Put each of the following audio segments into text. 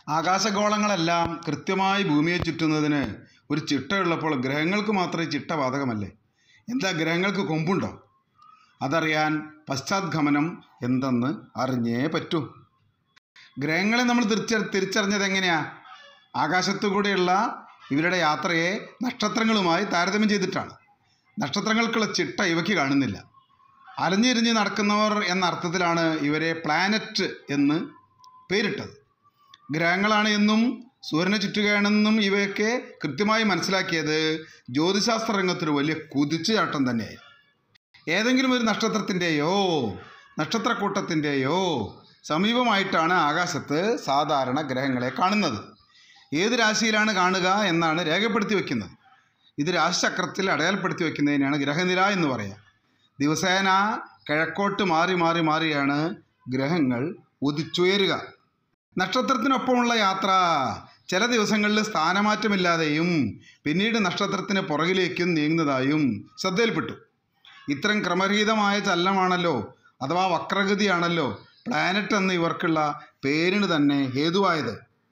ആകാശഗോളങ്ങളെല്ലാം കൃത്യമായി ഭൂമിയെ ചുറ്റുന്നതിന് ഒരു ചിട്ടയുള്ളപ്പോൾ ഗ്രഹങ്ങൾക്ക് മാത്രമേ ചിട്ട ബാധകമല്ലേ എന്താ ഗ്രഹങ്ങൾക്ക് കൊമ്പുണ്ടോ അതറിയാൻ പശ്ചാത്ഗമനം എന്തെന്ന് അറിഞ്ഞേ പറ്റൂ ഗ്രഹങ്ങളെ നമ്മൾ തിരിച്ച തിരിച്ചറിഞ്ഞത് എങ്ങനെയാ ആകാശത്തു കൂടെയുള്ള ഇവരുടെ യാത്രയെ നക്ഷത്രങ്ങളുമായി താരതമ്യം ചെയ്തിട്ടാണ് നക്ഷത്രങ്ങൾക്കുള്ള ചിട്ട ഇവയ്ക്ക് കാണുന്നില്ല അലഞ്ഞിരിഞ്ഞ് നടക്കുന്നവർ എന്ന അർത്ഥത്തിലാണ് ഇവരെ പ്ലാനറ്റ് എന്ന് പേരിട്ടത് ഗ്രഹങ്ങളാണ് എന്നും സൂര്യനെ ചുറ്റുകയാണെന്നും ഇവയൊക്കെ കൃത്യമായി മനസ്സിലാക്കിയത് ജ്യോതിശാസ്ത്ര രംഗത്തൊരു വലിയ കുതിച്ചുചാട്ടം തന്നെയായി ഏതെങ്കിലും ഒരു നക്ഷത്രത്തിൻ്റെയോ നക്ഷത്രക്കൂട്ടത്തിൻ്റെയോ സമീപമായിട്ടാണ് ആകാശത്ത് സാധാരണ ഗ്രഹങ്ങളെ കാണുന്നത് ഏത് രാശിയിലാണ് കാണുക എന്നാണ് രേഖപ്പെടുത്തി വയ്ക്കുന്നത് ഇത് രാശിചക്രത്തിൽ അടയാളപ്പെടുത്തി വയ്ക്കുന്നതിനാണ് ഗ്രഹനില എന്ന് പറയാം ദിവസേന കിഴക്കോട്ട് മാറി മാറി മാറിയാണ് ഗ്രഹങ്ങൾ ഉദിച്ചുയരുക നക്ഷത്രത്തിനൊപ്പമുള്ള യാത്ര ചില ദിവസങ്ങളിൽ സ്ഥാനമാറ്റമില്ലാതെയും പിന്നീട് നക്ഷത്രത്തിന് പുറകിലേക്കും നീങ്ങുന്നതായും ശ്രദ്ധയിൽപ്പെട്ടു ഇത്തരം ക്രമരഹിതമായ ചലനമാണല്ലോ അഥവാ വക്രഗതിയാണല്ലോ പ്ലാനറ്റ് എന്ന് ഇവർക്കുള്ള പേരിന് തന്നെ ഹേതുവായത്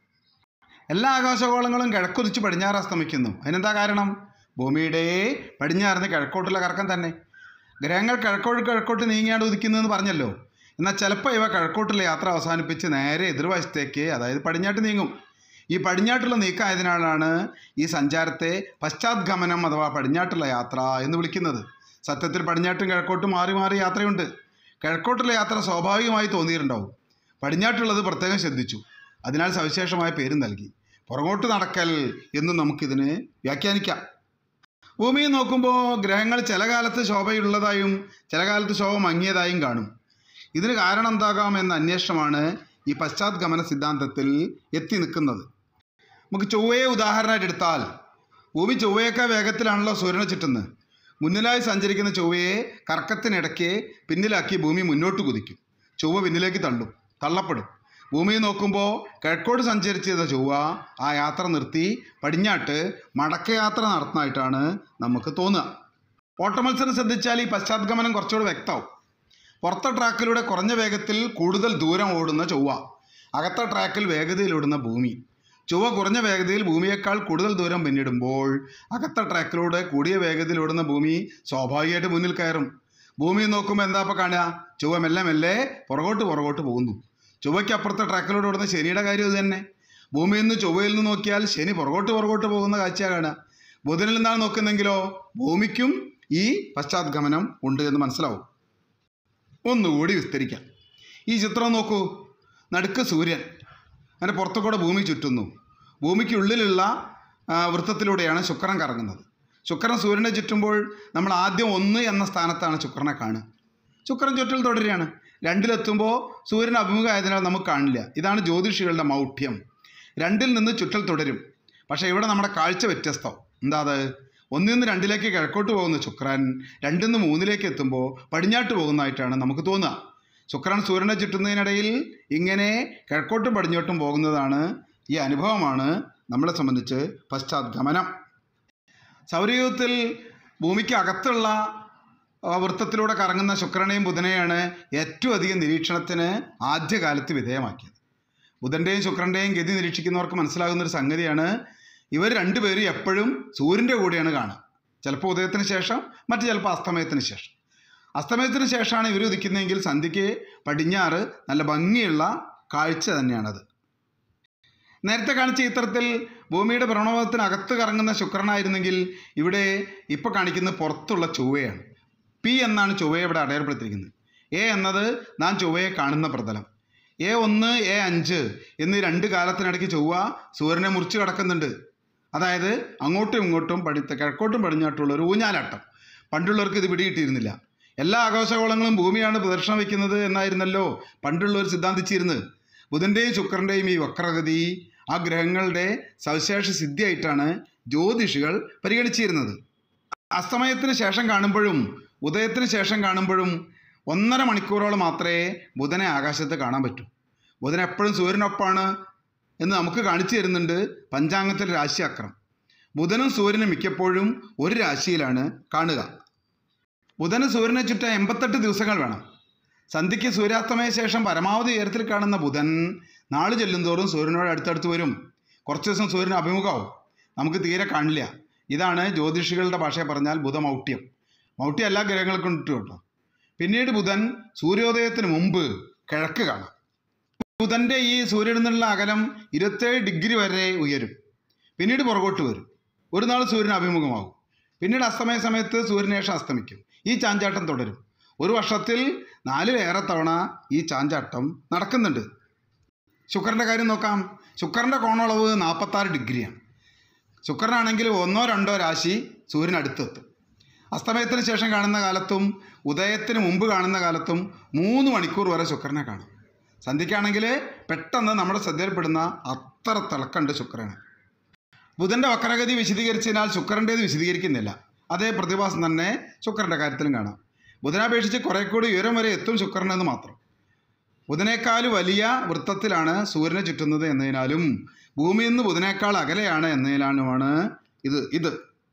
എല്ലാ ആകാശഗോളങ്ങളും കിഴക്കുതിച്ച് പടിഞ്ഞാറ് അസ്തമിക്കുന്നു അതിനെന്താ കാരണം ഭൂമിയുടെ പടിഞ്ഞാറിന് കിഴക്കോട്ടുള്ള കറക്കം തന്നെ ഗ്രഹങ്ങൾ കിഴക്കോട്ട് കിഴക്കോട്ട് നീങ്ങിയാണ് ഉദിക്കുന്നതെന്ന് പറഞ്ഞല്ലോ എന്നാൽ ചിലപ്പോൾ ഇവ കിഴക്കോട്ടുള്ള യാത്ര അവസാനിപ്പിച്ച് നേരെ എതിർവശത്തേക്ക് അതായത് പടിഞ്ഞാട്ട് നീങ്ങും ഈ പടിഞ്ഞാട്ടുള്ള നീക്കമായതിനാലാണ് ഈ സഞ്ചാരത്തെ പശ്ചാത്ഗമനം അഥവാ പടിഞ്ഞാട്ടുള്ള യാത്ര എന്ന് വിളിക്കുന്നത് സത്യത്തിൽ പടിഞ്ഞാട്ടും കിഴക്കോട്ടും മാറി മാറി യാത്രയുണ്ട് കിഴക്കോട്ടുള്ള യാത്ര സ്വാഭാവികമായി തോന്നിയിട്ടുണ്ടാവും പടിഞ്ഞാട്ടുള്ളത് പ്രത്യേകം ശ്രദ്ധിച്ചു അതിനാൽ സവിശേഷമായ പേരും നൽകി പുറകോട്ട് നടക്കൽ എന്നും നമുക്കിതിന് വ്യാഖ്യാനിക്കാം ഭൂമിയെ നോക്കുമ്പോൾ ഗ്രഹങ്ങൾ ചില കാലത്ത് ശോഭയുള്ളതായും ചില കാലത്ത് ശോഭ മങ്ങിയതായും കാണും ഇതിന് കാരണം എന്താകാം എന്ന അന്വേഷണമാണ് ഈ പശ്ചാത്ഗമന സിദ്ധാന്തത്തിൽ എത്തി നിൽക്കുന്നത് നമുക്ക് ചൊവ്വയെ ഉദാഹരണമായിട്ട് എടുത്താൽ ഭൂമി ചൊവ്വയേക്കാൾ വേഗത്തിലാണല്ലോ സൂര്യനെ ചുറ്റുന്നത് മുന്നിലായി സഞ്ചരിക്കുന്ന ചൊവ്വയെ കറക്കത്തിനിടയ്ക്ക് പിന്നിലാക്കി ഭൂമി മുന്നോട്ട് കുതിക്കും ചൊവ്വ പിന്നിലേക്ക് തള്ളും തള്ളപ്പെടും ഭൂമിയെ നോക്കുമ്പോൾ കിഴക്കോട്ട് സഞ്ചരിച്ചു ചെയ്ത ചൊവ്വ ആ യാത്ര നിർത്തി പടിഞ്ഞാട്ട് മടക്കയാത്ര നടത്തുന്നതായിട്ടാണ് നമുക്ക് തോന്നുക ഓട്ടമത്സരം ശ്രദ്ധിച്ചാൽ ഈ പശ്ചാത്ഗമനം കുറച്ചുകൂടി വ്യക്തമാവും പുറത്തെ ട്രാക്കിലൂടെ കുറഞ്ഞ വേഗത്തിൽ കൂടുതൽ ദൂരം ഓടുന്ന ചൊവ്വ അകത്തെ ട്രാക്കിൽ വേഗതയിൽ ഓടുന്ന ഭൂമി ചൊവ്വ കുറഞ്ഞ വേഗതയിൽ ഭൂമിയേക്കാൾ കൂടുതൽ ദൂരം പിന്നിടുമ്പോൾ അകത്തെ ട്രാക്കിലൂടെ കൂടിയ വേഗതയിൽ ഓടുന്ന ഭൂമി സ്വാഭാവികമായിട്ട് മുന്നിൽ കയറും ഭൂമി നോക്കുമ്പോൾ എന്താ ഇപ്പോൾ കാണുക ചൊവ്വ മെല്ലെ മെല്ലെ പുറകോട്ട് പുറകോട്ട് പോകുന്നു ചൊവ്വയ്ക്ക് അപ്പുറത്തെ ട്രാക്കിലൂടെ ഓടുന്ന ശനിയുടെ കാര്യം ഇത് തന്നെ ഭൂമിയിൽ നിന്ന് ചൊവ്വയിൽ നിന്ന് നോക്കിയാൽ ശനി പുറകോട്ട് പുറകോട്ട് പോകുന്ന കാഴ്ചയാണ് കാണുക ബുധനിൽ നിന്നാണ് നോക്കുന്നെങ്കിലോ ഭൂമിക്കും ഈ പശ്ചാത്ഗമനം ഉണ്ട് എന്ന് മനസ്സിലാവും ഒന്നുകൂടി വിസ്തരിക്കാം ഈ ചിത്രം നോക്കൂ നടുക്ക് സൂര്യൻ അതിൻ്റെ പുറത്തു കൂടെ ഭൂമി ചുറ്റുന്നു ഭൂമിക്കുള്ളിലുള്ള ആ, വൃത്തത്തിലൂടെയാണ് ശുക്രൻ കറങ്ങുന്നത് ശുക്രൻ സൂര്യനെ ചുറ്റുമ്പോൾ നമ്മൾ ആദ്യം ഒന്ന് എന്ന സ്ഥാനത്താണ് ശുക്രനെ കാണുക ശുക്രൻ ചുറ്റൽ തുടരുകയാണ് രണ്ടിലെത്തുമ്പോൾ സൂര്യൻ അഭിമുഖമായതിനാൽ നമുക്ക് കാണില്ല ഇതാണ് ജ്യോതിഷികളുടെ മൗഢ്യം രണ്ടിൽ നിന്ന് ചുറ്റൽ തുടരും പക്ഷേ ഇവിടെ നമ്മുടെ കാഴ്ച വ്യത്യസ്തം എന്താ അത് ഒന്നിൽ നിന്ന് രണ്ടിലേക്ക് കിഴക്കോട്ട് പോകുന്ന ശുക്രൻ രണ്ടിൽ നിന്ന് മൂന്നിലേക്ക് എത്തുമ്പോൾ പടിഞ്ഞാട്ട് പോകുന്നതായിട്ടാണ് നമുക്ക് തോന്നുക ശുക്രൻ സൂര്യനെ ചുറ്റുന്നതിനിടയിൽ ഇങ്ങനെ കിഴക്കോട്ടും പടിഞ്ഞോട്ടും പോകുന്നതാണ് ഈ അനുഭവമാണ് നമ്മളെ സംബന്ധിച്ച് പശ്ചാത്ഗമനം സൗരയൂഥത്തിൽ ഭൂമിക്ക് അകത്തുള്ള ആ, വൃത്തത്തിലൂടെ കറങ്ങുന്ന ശുക്രനെയും ബുധനെയാണ് ഏറ്റവും അധികം നിരീക്ഷണത്തിന് ആദ്യകാലത്ത് വിധേയമാക്കിയത് ബുധൻ്റെയും ശുക്രൻ്റെയും ഗതി നിരീക്ഷിക്കുന്നവർക്ക് മനസ്സിലാകുന്ന ഒരു സംഗതിയാണ് ഇവർ രണ്ടുപേരും എപ്പോഴും സൂര്യൻ്റെ കൂടെയാണ് കാണുക ചിലപ്പോൾ ഉദയത്തിന് ശേഷം മറ്റു ചിലപ്പോൾ അസ്തമയത്തിന് ശേഷം അസ്തമയത്തിന് ശേഷമാണ് ഇവർ ഉദിക്കുന്നതെങ്കിൽ സന്ധ്യയ്ക്ക് പടിഞ്ഞാറ് നല്ല ഭംഗിയുള്ള കാഴ്ച തന്നെയാണത് നേരത്തെ കാണിച്ച ചിത്രത്തിൽ ഭൂമിയുടെ ഭ്രമണപഥത്തിനകത്ത് കറങ്ങുന്ന ശുക്രനായിരുന്നെങ്കിൽ ഇവിടെ ഇപ്പോൾ കാണിക്കുന്ന പുറത്തുള്ള ചൊവ്വയാണ് പി എന്നാണ് ചൊവ്വയെ ഇവിടെ അടയാളപ്പെടുത്തിയിരിക്കുന്നത് എ എന്നത് നാം ചൊവ്വയെ കാണുന്ന പ്രതലം എ ഒന്ന് എ അഞ്ച് എന്നീ രണ്ട് കാലത്തിനിടയ്ക്ക് ചൊവ്വ സൂര്യനെ മുറിച്ച് കിടക്കുന്നുണ്ട് അതായത് അങ്ങോട്ടും ഇങ്ങോട്ടും പടി കിഴക്കോട്ടും പടിഞ്ഞാട്ടുള്ള ഒരു ഊഞ്ഞാലാട്ടം പണ്ടുള്ളവർക്ക് ഇത് പിടികിട്ടിയിരുന്നില്ല എല്ലാ ആകാശഗോളങ്ങളും ഭൂമിയാണ് പ്രദർശനം വയ്ക്കുന്നത് എന്നായിരുന്നല്ലോ പണ്ടുള്ളവർ സിദ്ധാന്തിച്ചിരുന്നത് ബുധൻ്റെയും ശുക്രൻ്റെയും ഈ വക്രഗതി ആ ഗ്രഹങ്ങളുടെ സവിശേഷ സിദ്ധിയായിട്ടാണ് ജ്യോതിഷികൾ പരിഗണിച്ചിരുന്നത് അസ്തമയത്തിന് ശേഷം കാണുമ്പോഴും ഉദയത്തിന് ശേഷം കാണുമ്പോഴും ഒന്നര മണിക്കൂറോളം മാത്രമേ ബുധനെ ആകാശത്ത് കാണാൻ പറ്റൂ ബുധൻ എപ്പോഴും സൂര്യനൊപ്പമാണ് എന്ന് നമുക്ക് കാണിച്ചു തരുന്നുണ്ട് പഞ്ചാംഗത്തിലെ രാശിചക്രം ബുധനും സൂര്യനും മിക്കപ്പോഴും ഒരു രാശിയിലാണ് കാണുക ബുധന് സൂര്യനെ ചുറ്റാൻ എൺപത്തെട്ട് ദിവസങ്ങൾ വേണം സന്ധ്യയ്ക്ക് സൂര്യാസ്തമയ ശേഷം പരമാവധി ഉയരത്തിൽ കാണുന്ന ബുധൻ നാള് ചെല്ലുന്തോറും സൂര്യനോട് അടുത്തടുത്ത് വരും കുറച്ച് ദിവസം സൂര്യൻ അഭിമുഖമാവും നമുക്ക് തീരെ കാണില്ല ഇതാണ് ജ്യോതിഷികളുടെ ഭാഷയെ പറഞ്ഞാൽ ബുധമൗട്യം മൗട്യം എല്ലാ ഗ്രഹങ്ങൾക്കും ഉണ്ട് കേട്ടോ പിന്നീട് ബുധൻ സൂര്യോദയത്തിന് മുമ്പ് കിഴക്ക് കാണാം ബുധൻ്റെ ഈ സൂര്യനിൽ നിന്നുള്ള അകലം ഇരുപത്തേഴ് ഡിഗ്രി വരെ ഉയരും പിന്നീട് പുറകോട്ട് വരും ഒരു നാൾ സൂര്യൻ അഭിമുഖമാകും പിന്നീട് അസ്തമയ സമയത്ത് സൂര്യനേഷം അസ്തമിക്കും ഈ ചാഞ്ചാട്ടം തുടരും ഒരു വർഷത്തിൽ നാലിലേറെ തവണ ഈ ചാഞ്ചാട്ടം നടക്കുന്നുണ്ട് ശുക്രൻ്റെ കാര്യം നോക്കാം ശുക്രൻ്റെ കോണളവ് നാൽപ്പത്താറ് ഡിഗ്രിയാണ് ശുക്രനാണെങ്കിൽ ഒന്നോ രണ്ടോ രാശി സൂര്യൻ അടുത്തെത്തും അസ്തമയത്തിന് ശേഷം കാണുന്ന കാലത്തും ഉദയത്തിന് മുമ്പ് കാണുന്ന കാലത്തും മൂന്ന് മണിക്കൂർ വരെ ശുക്രനെ കാണും സന്ധ്യയ്ക്കാണെങ്കിൽ പെട്ടെന്ന് നമ്മുടെ ശ്രദ്ധയിൽപ്പെടുന്ന അത്ര തിളക്കമുണ്ട് ശുക്രന് ബുധൻ്റെ വക്രഗതി വിശദീകരിച്ചതിനാൽ ശുക്രൻ്റേത് വിശദീകരിക്കുന്നില്ല അതേ പ്രതിഭാസം തന്നെ ശുക്രൻ്റെ കാര്യത്തിലും കാണാം ബുധനാപേക്ഷിച്ച് കുറെ കൂടി ഉയരം വരെ എത്തും ശുക്രനെന്ന് മാത്രം ബുധനേക്കാൾ വലിയ വൃത്തത്തിലാണ് സൂര്യനെ ചുറ്റുന്നത് എന്നതിനാലും ഭൂമിയിൽ നിന്ന് ബുധനേക്കാൾ അകലെയാണ് എന്നതിനാലുമാണ് ഇത് ഇത്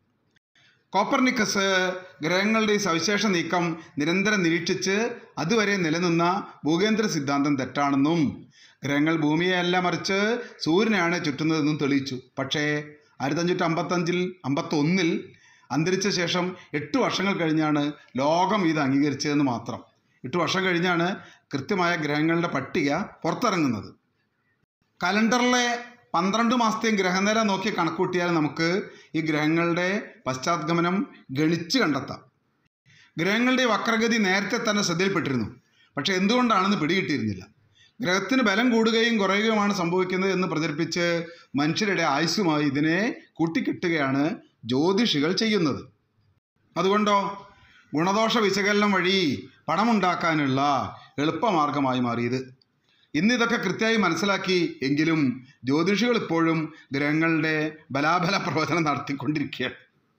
കോപ്പർനിക്കസ് ഗ്രഹങ്ങളുടെ ഈ സവിശേഷ നീക്കം നിരന്തരം നിരീക്ഷിച്ച് അതുവരെ നിലനിന്ന ഭൂകേന്ദ്ര സിദ്ധാന്തം തെറ്റാണെന്നും ഗ്രഹങ്ങൾ ഭൂമിയെയല്ല മറിച്ച് സൂര്യനെയാണ് ചുറ്റുന്നതെന്നും തെളിയിച്ചു പക്ഷേ ആയിരത്തി അഞ്ഞൂറ്റി അമ്പത്തഞ്ചിൽ അമ്പത്തൊന്നിൽ അന്തരിച്ച ശേഷം എട്ട് വർഷങ്ങൾ കഴിഞ്ഞാണ് ലോകം ഇത് അംഗീകരിച്ചതെന്ന് മാത്രം എട്ട് വർഷം കഴിഞ്ഞാണ് കൃത്യമായ ഗ്രഹങ്ങളുടെ പട്ടിക പുറത്തിറങ്ങുന്നത് കലണ്ടറിലെ പന്ത്രണ്ട് മാസത്തെയും ഗ്രഹനില നോക്കി കണക്കൂട്ടിയാൽ നമുക്ക് ഈ ഗ്രഹങ്ങളുടെ പശ്ചാത്ഗമനം ഗണിച്ച് കണ്ടെത്താം ഗ്രഹങ്ങളുടെ വക്രഗതി നേരത്തെ തന്നെ ശ്രദ്ധയിൽപ്പെട്ടിരുന്നു പക്ഷേ എന്തുകൊണ്ടാണെന്ന് പിടികിട്ടിയിരുന്നില്ല ഗ്രഹത്തിന് ബലം കൂടുകയും കുറയുകയുമാണ് സംഭവിക്കുന്നത് എന്ന് പ്രചരിപ്പിച്ച് മനുഷ്യരുടെ ആയുസ്സുമായി ഇതിനെ കൂട്ടിക്കെട്ടുകയാണ് ജ്യോതിഷികൾ ചെയ്യുന്നത് അതുകൊണ്ടോ ഗുണദോഷ വിശകലനം വഴി പണമുണ്ടാക്കാനുള്ള എളുപ്പമാർഗമായി മാറിയത് ഇന്ന് ഇതൊക്കെ കൃത്യമായി മനസ്സിലാക്കി എങ്കിലും ജ്യോതിഷികൾ ഇപ്പോഴും ഗ്രഹങ്ങളുടെ ബലാബല പ്രവചനം നടത്തിക്കൊണ്ടിരിക്കുകയാണ്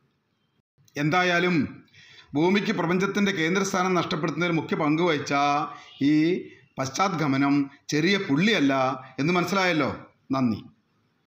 എന്തായാലും ഭൂമിക്ക് പ്രപഞ്ചത്തിൻ്റെ കേന്ദ്രസ്ഥാനം നഷ്ടപ്പെടുത്തുന്നതിൽ മുഖ്യ പങ്ക് വഹിച്ച ഈ പശ്ചാത്ഗമനം ചെറിയ പുള്ളിയല്ല എന്ന് മനസ്സിലായല്ലോ നന്ദി